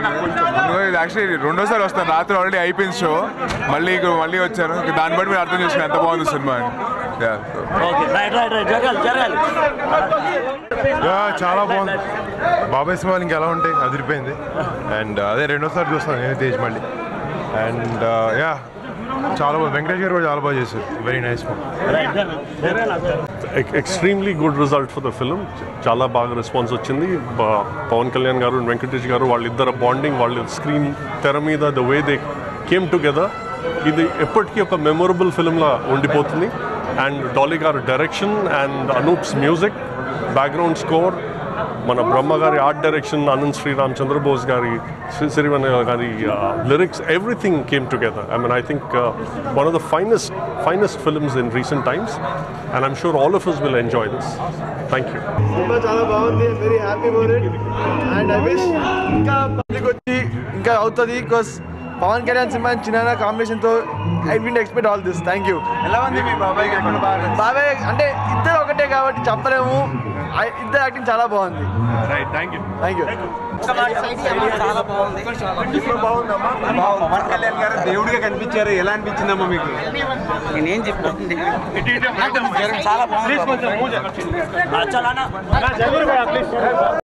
Actually రెండోసారి వస్తాను రాత్రి ఆల్రెడీ అయిపోయింది షో మళ్ళీ ఇక మళ్ళీ వచ్చాను ఇక దాన్ని బట్టి మీరు అర్థం చేసుకుని ఎంత బాగుంది సినిమా అని Yeah, so. Okay right right right జరగాలి జరగాలి యా, చాలా బాగుంది బాబాయ్ సినిమాలు ఇంకా ఎలా ఉంటాయి అదిరిపోయింది అండ్ అదే రెండోసారి చూస్తాను నేను తేజ్ మళ్ళీ అండ్ యా చాలా బాగుంది వెంకటేష్ గారు కూడా చాలా బాగా చేశారు వెరీ నైస్ ఫోన్ రైట్ జరగాలి ఎక్స్ట్రీమ్లీ good result for the film చాలా బాగా రెస్పాన్స్ వచ్చింది ప- పవన్ కళ్యాణ్ గారు వెంకటేష్ గారు వాళ్ళిద్దరు బాండింగ్ వాళ్ళ స్క్రీన్ తెర మీద the way they came together ఇది ఎప్పటికీ ఒక మెమొరబుల్ ఫిలింలా ఉండిపోతుంది and Dolly garu direction and Anoop's music background score మన బ్రహ్మ గారి ఆర్ట్ డైరెక్షన్ అనంత్ శ్రీరామ్ చంద్రబోస్ గారి శ్రీ- సిరివెన్న గారి lyrics everything came together I mean I think one of the finest finest films in recent times and I'm sure all of us will enjoy this thank you cinema చాలా బాగుంది very happy for it and I wish ఇంకా public వచ్చి ఇంకా అవుతుంది because Pawan Kalyan cinema చిన్న కాంబినేషన్తో I won't expect all this thank you ఎలా ఉంది మీ బాబాయ్ బాబాయ్ అంటే ఇద్దరు ఒకటే కాబట్టి చెప్పలేము ఐ- ఇద్దరు యాక్టింగ్ చాలా బాగుంది right thank you thank you Pawan Kalyan garu దేవుడిగా కనిపించారు ఎలా అనిపించిందమ్మా మీకు నేనేం చెప్పండి చాలా బాగుంది చాలా